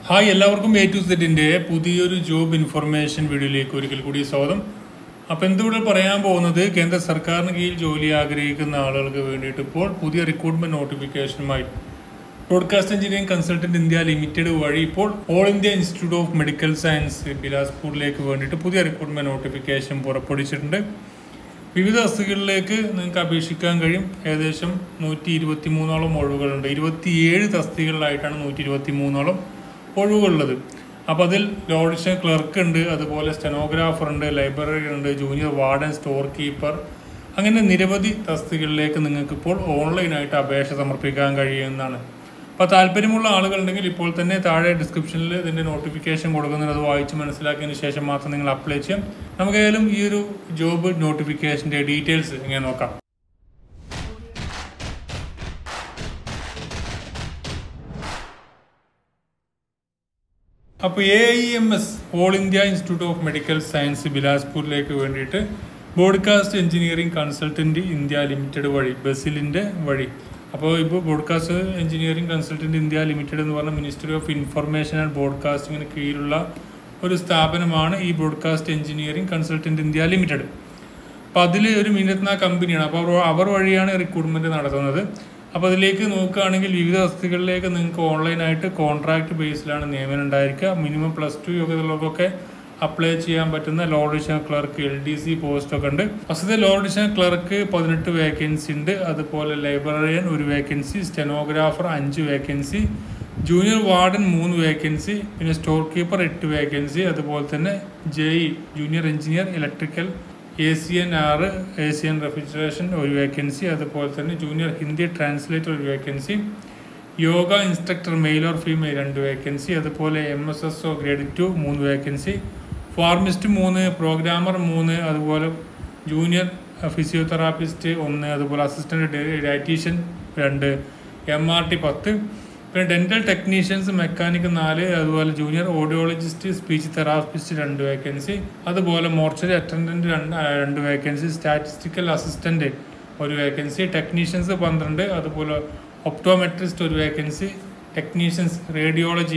hi എല്ലാവർക്കും A to സെറ്റിന്റെ പുതിയൊരു ജോബ് ഇൻഫർമേഷൻ വീഡിയോയിലേക്ക് ഒരിക്കൽ കൂടി സ്വാഗതം അപ്പോൾ എന്തുകൂടെ പറയാൻ പോകുന്നത് കേന്ദ്ര സർക്കാരിന് കീഴിൽ ജോലി ആഗ്രഹിക്കുന്ന ആളുകൾക്ക് വേണ്ടിയിട്ട് ഇപ്പോൾ പുതിയ റിക്രൂട്ട്മെന്റ് നോട്ടിഫിക്കേഷനുമായി broadcast engineering consultant India limited വഴി ഇപ്പോൾ all India institute of medical science ബിലാസ്പൂരിലേക്ക് വേണ്ടിയിട്ട് പുതിയ റിക്രൂട്ട്മെന്റ് നോട്ടിഫിക്കേഷൻ പുറപ്പെടുവിച്ചിട്ടുണ്ട് വിവിധ തസ്തികകളിലേക്ക് നിങ്ങൾക്ക് അപേക്ഷിക്കാൻ കഴിയും ഏകദേശം നൂറ്റി ഇരുപത്തി മൂന്നോളം ഒഴിവുകളുണ്ട് ഇരുപത്തിയേഴ് തസ്തികകളിലായിട്ടാണ് നൂറ്റി ഇരുപത്തി മൂന്നോളം ഒഴിവുകളുള്ളത് അപ്പോൾ അതിൽ ലോഡിഷൻ ക്ലർക്ക് ഉണ്ട് അതുപോലെ സ്റ്റെനോഗ്രാഫർ ഉണ്ട് ലൈബ്രറി ഉണ്ട് ജൂനിയർ വാർഡൻ സ്റ്റോർ കീപ്പർ അങ്ങനെ നിരവധി തസ്തികകളിലേക്ക് നിങ്ങൾക്ക് ഇപ്പോൾ ഓൺലൈനായിട്ട് അപേക്ഷ സമർപ്പിക്കാൻ കഴിയുന്നതാണ് അപ്പോൾ താല്പര്യമുള്ള ആളുകളുണ്ടെങ്കിൽ ഇപ്പോൾ തന്നെ താഴെ ഡിസ്ക്രിപ്ഷനിൽ ഇതിൻ്റെ നോട്ടിഫിക്കേഷൻ കൊടുക്കുന്നുണ്ട് അത് വായിച്ച് മനസ്സിലാക്കിയതിന് ശേഷം മാത്രം നിങ്ങൾ അപ്ലൈ ചെയ്യാം നമുക്ക് ഏതായാലും ഈ ഒരു ജോബ് നോട്ടിഫിക്കേഷൻ്റെ ഡീറ്റെയിൽസ് ഇങ്ങനെ നോക്കാം അപ്പോൾ A I M S all India institute of medical science ബിലാസ്പൂരിലേക്ക് വേണ്ടിയിട്ട് broadcast engineering consultant India limited വഴി ബസിലിൻ്റെ വഴി അപ്പോൾ ഇപ്പോൾ broadcast engineering consultant India limited എന്ന് പറഞ്ഞ മിനിസ്ട്രി ഓഫ് ഇൻഫർമേഷൻ ആൻഡ് ബോഡ്കാസ്റ്റിങ്ങിന് കീഴിലുള്ള ഒരു സ്ഥാപനമാണ് ഈ broadcast engineering consultant India limited അപ്പോൾ അതിൽ ഒരു മിനിറ്റ്ന കമ്പനിയാണ് അപ്പോൾ അവർ അവർ വഴിയാണ് റിക്രൂട്ട്മെൻറ്റ് നടത്തുന്നത് അപ്പോൾ അതിലേക്ക് നോക്കുകയാണെങ്കിൽ വിവിധ വസ്തുക്കളിലേക്ക് നിങ്ങൾക്ക് ഓൺലൈനായിട്ട് കോൺട്രാക്ട് ബേസിലാണ് നിയമനം ഉണ്ടായിരിക്കുക മിനിമം പ്ലസ് ടു യോഗ്യതയുള്ളവർക്കൊക്കെ അപ്ലൈ ചെയ്യാൻ പറ്റുന്ന lower division clerk L D C post ഒക്കെ ഉണ്ട് ഫസ്റ്റത്തെ ലോ ഡിഷൻ ക്ലർക്ക് പതിനെട്ട് വേക്കൻസി ഉണ്ട് അതുപോലെ ലൈബ്രറിയൻ ഒരു വേക്കൻസി സ്റ്റെനോഗ്രാഫർ അഞ്ച് വേക്കൻസി ജൂനിയർ വാർഡൻ മൂന്ന് വേക്കൻസി പിന്നെ സ്റ്റോർ കീപ്പർ എട്ട് വേക്കൻസി അതുപോലെ തന്നെ J E junior engineer electrical A C N R A C N refrigeration ഒരു വേക്കൻസി അതുപോലെ തന്നെ ജൂനിയർ ഹിന്ദി ട്രാൻസ്ലേറ്റർ ഒരു vacancy yoga instructor male or female രണ്ട് വേക്കൻസി അതുപോലെ M S S O grade two മൂന്ന് വേക്കൻസി ഫാർമിസ്റ്റ് മൂന്ന് പ്രോഗ്രാമർ മൂന്ന് അതുപോലെ ജൂനിയർ ഫിസിയോതെറാപ്പിസ്റ്റ് ഒന്ന് അതുപോലെ അസിസ്റ്റന്റ് ഡയറ്റീഷ്യൻ രണ്ട് എം ആർ ടി പത്ത് പിന്നെ ഡെന്റൽ ടെക്നീഷ്യൻസ് മെക്കാനിക് നാല് അതുപോലെ ജൂനിയർ ഓഡിയോളജിസ്റ്റ് സ്പീച്ച് തെറാപ്പിസ്റ്റ് രണ്ട് വേക്കൻസി അതുപോലെ മോർച്ചറി അറ്റൻഡന്റ് രണ്ട് രണ്ട് വേക്കൻസി സ്റ്റാറ്റിസ്റ്റിക്കൽ അസിസ്റ്റന്റ് ഒരു വേക്കൻസി ടെക്നീഷ്യൻസ് പന്ത്രണ്ട് അതുപോലെ ഒപ്റ്റോമെട്രിസ്റ്റ് ഒരു വേക്കൻസി ടെക്നീഷ്യൻസ് റേഡിയോളജി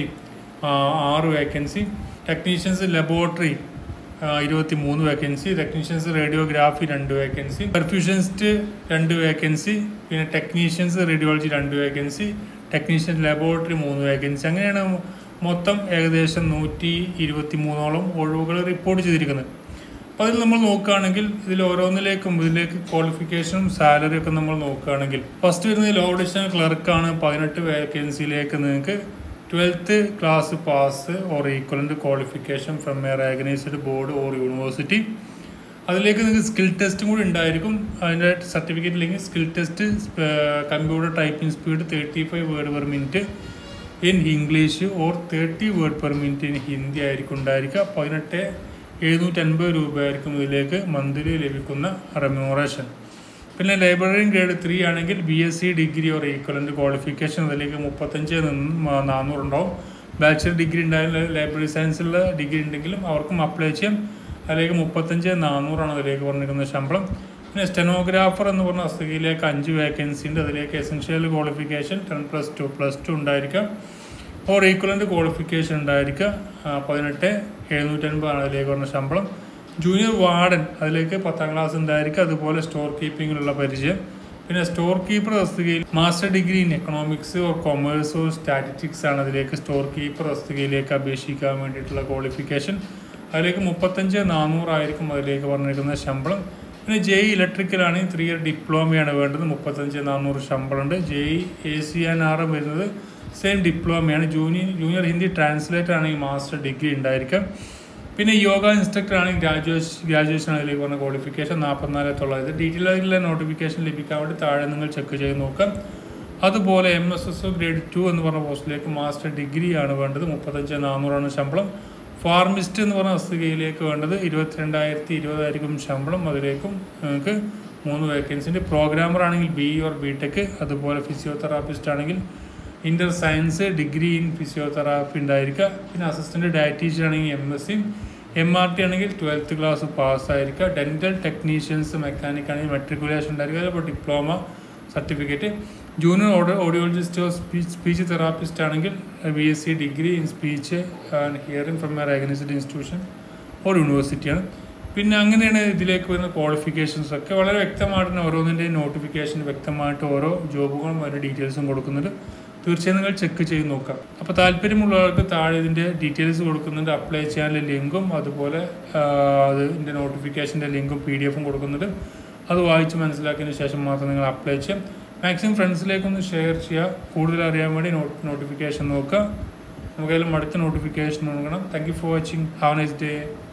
ആറ് വേക്കൻസി ടെക്നീഷ്യൻസ് ലബോറട്ടറി ഇരുപത്തി മൂന്ന് വേക്കൻസി ടെക്നീഷ്യൻസ് റേഡിയോഗ്രാഫി രണ്ട് വേക്കൻസി പെർഫ്യൂഷനിസ്റ്റ് രണ്ട് വേക്കൻസി പിന്നെ ടെക്നീഷ്യൻസ് റേഡിയോളജി രണ്ട് വേക്കൻസി ടെക്നീഷ്യൻ ലബോറട്ടറി മൂന്ന് വേക്കൻസി അങ്ങനെയാണ് മൊത്തം ഏകദേശം നൂറ്റി ഇരുപത്തി മൂന്നോളം ഒഴിവുകൾ റിപ്പോർട്ട് ചെയ്തിരിക്കുന്നത് അപ്പോൾ അതിൽ നമ്മൾ നോക്കുകയാണെങ്കിൽ ഇതിൽ ഓരോന്നിലേക്കും ഇതിലേക്ക് ക്വാളിഫിക്കേഷനും സാലറി ഒക്കെ നമ്മൾ നോക്കുകയാണെങ്കിൽ ഫസ്റ്റ് വരുന്നത് ലോ ഡിഷൻ ക്ലർക്കാണ് പതിനെട്ട് വേക്കൻസിയിലേക്ക് നിങ്ങൾക്ക് twelfth class pass or equivalent qualification from a recognised board or university അതിലേക്ക് നിങ്ങൾക്ക് സ്കിൽ ടെസ്റ്റും കൂടി ഉണ്ടായിരിക്കും അതിൻ്റെ സർട്ടിഫിക്കറ്റ് ഇല്ലെങ്കിൽ skill test computer typing speed thirty five word per minute in English or thirty word per minute in Hindi ആയിരിക്കും ഉണ്ടായിരിക്കുക പതിനെട്ട് എഴുന്നൂറ്റി അൻപത് രൂപയായിരിക്കും ഇതിലേക്ക് മന്ത്ലി ലഭിക്കുന്ന റെമ്യൂറേഷൻ പിന്നെ ലൈബ്രറിയും ഗ്രേഡ് ത്രീ ആണെങ്കിൽ B S C degree or equivalent qualification അതിലേക്ക് മുപ്പത്തഞ്ച് നാനൂറുണ്ടാവും ബാച്ചലർ ഡിഗ്രി ഉണ്ടായാലും ലൈബ്രറി സയൻസിലുള്ള ഡിഗ്രി ഉണ്ടെങ്കിലും അവർക്കും അപ്ലൈ ചെയ്യാം അതിലേക്ക് മുപ്പത്തഞ്ച് നാനൂറാണ് അതിലേക്ക് പറഞ്ഞിരിക്കുന്ന ശമ്പളം പിന്നെ സ്റ്റെനോഗ്രാഫർ എന്ന് പറഞ്ഞ തസ്തികയിലേക്ക് അഞ്ച് വേക്കൻസി ഉണ്ട് അതിലേക്ക് essential qualification ten plus two plus two ഉണ്ടായിരിക്കാം ഓർ ഈക്വലൻ്റ് ക്വാളിഫിക്കേഷൻ ഉണ്ടായിരിക്കുക പതിനെട്ട് എഴുന്നൂറ്റൻപതാണ് അതിലേക്ക് പറഞ്ഞ ശമ്പളം ജൂനിയർ വാർഡൻ അതിലേക്ക് പത്താം ക്ലാസ് ഉണ്ടായിരിക്കും അതുപോലെ സ്റ്റോർ കീപ്പിങ്ങിലുള്ള പരിചയം പിന്നെ സ്റ്റോർ കീപ്പർ തസ്തികയിൽ master degree in economics or commerce or statistics ആണ് അതിലേക്ക് സ്റ്റോർ കീപ്പർ തസ്തികയിലേക്ക് അപേക്ഷിക്കാൻ വേണ്ടിയിട്ടുള്ള ക്വാളിഫിക്കേഷൻ അതിലേക്ക് മുപ്പത്തഞ്ച് നാനൂറായിരിക്കും അതിലേക്ക് പറഞ്ഞിരിക്കുന്ന ശമ്പളം പിന്നെ ജെ ഇ ഇലക്ട്രിക്കലാണെങ്കിൽ ത്രീ ഇയർ ഡിപ്ലോമയാണ് വേണ്ടത് മുപ്പത്തഞ്ച് നാനൂറ് ശമ്പളമുണ്ട് J E A C N R വരുന്നത് സെയിം ഡിപ്ലോമയാണ് ജൂനിയർ ജൂനിയർ ഹിന്ദി ട്രാൻസ്ലേറ്റർ ആണെങ്കിൽ മാസ്റ്റർ ഡിഗ്രി ഉണ്ടായിരിക്കാം പിന്നെ യോഗ ഇൻസ്ട്രക്ടർ ആണെങ്കിൽ ഗ്രാജുവേഷൻ ഗ്രാജുവേഷൻ അതിലേക്ക് പറഞ്ഞ ക്വാളിഫിക്കേഷൻ നാൽപ്പത്തിനാല് തൊള്ളായിരത്തി ഡീറ്റെയിൽ ആയിട്ടുള്ള നോട്ടിഫിക്കേഷൻ ലഭിക്കാൻ വേണ്ടി താഴെ നിങ്ങൾ ചെക്ക് ചെയ്ത് നോക്കാം അതുപോലെ M S S grade two എന്ന് പറഞ്ഞ പോസ്റ്റിലേക്ക് മാസ്റ്റർ ഡിഗ്രി ആണ് വേണ്ടത് മുപ്പത്തഞ്ച് നാനൂറാണ് ശമ്പളം ഫാർമിസ്റ്റ് എന്ന് പറഞ്ഞ തസ്തികയിലേക്ക് വേണ്ടത് ഇരുപത്തിരണ്ടായിരത്തി ഇരുപതായിരിക്കും ശമ്പളം അതിലേക്കും നിങ്ങൾക്ക് മൂന്ന് വേക്കൻസിൻ്റെ പ്രോഗ്രാമർ ആണെങ്കിൽ ബി ഓർ ബി ടെക് അതുപോലെ ഫിസിയോതെറാപ്പിസ്റ്റ് ആണെങ്കിൽ inter science degree in physiotherapy ഉണ്ടായിരിക്കുക പിന്നെ അസിസ്റ്റൻറ്റ് ഡയറ്റീഷ്യൻ ആണെങ്കിൽ M S C M R T ആണെങ്കിൽ ട്വൽത്ത് ക്ലാസ് പാസ്സായിരിക്കുക ഡെൻറ്റൽ ടെക്നീഷ്യൻസ് മെക്കാനിക് ആണെങ്കിൽ മെട്രിക്കുലേഷൻ ഉണ്ടായിരിക്കുക അതുപോലെ ഡിപ്ലോമ സർട്ടിഫിക്കറ്റ് ജൂനിയർ ഓഡിയോ ഓഡിയോളജിസ്റ്റോ സ്പീച്ച് സ്പീച്ച് തെറാപ്പിസ്റ്റ് ആണെങ്കിൽ B S C degree in speech and hearing from a recognised institution ഒരു യൂണിവേഴ്സിറ്റിയാണ് പിന്നെ അങ്ങനെയാണ് ഇതിലേക്ക് വരുന്ന ക്വാളിഫിക്കേഷൻസ് ഒക്കെ വളരെ വ്യക്തമായിട്ട് ഓരോന്നിൻ്റെയും നോട്ടിഫിക്കേഷൻ വ്യക്തമായിട്ട് ഓരോ ജോബുകളും അതിൻ്റെ ഡീറ്റെയിൽസും കൊടുക്കുന്നുണ്ട് തീർച്ചയായും നിങ്ങൾ ചെക്ക് ചെയ്ത് നോക്കാം അപ്പോൾ താല്പര്യമുള്ളവർക്ക് താഴെ ഇതിൻ്റെ ഡീറ്റെയിൽസ് കൊടുക്കുന്നുണ്ട് അപ്ലൈ ചെയ്യാനുള്ള ലിങ്കും അതുപോലെ ആ, അതിൻ്റെ നോട്ടിഫിക്കേഷൻ്റെ ലിങ്കും പി ഡി എഫും കൊടുക്കുന്നുണ്ട് അത് വായിച്ച് മനസ്സിലാക്കിയതിന് ശേഷം മാത്രം നിങ്ങൾ അപ്ലൈ ചെയ്യാം മാക്സിമം ഫ്രണ്ട്സിലേക്കൊന്ന് ഷെയർ ചെയ്യുക കൂടുതൽ അറിയാൻ വേണ്ടി നോട്ടിഫിക്കേഷൻ നോക്കുക നമുക്കതിലും അടുത്ത നോട്ടിഫിക്കേഷൻ നോക്കണം thank you for watching have nice day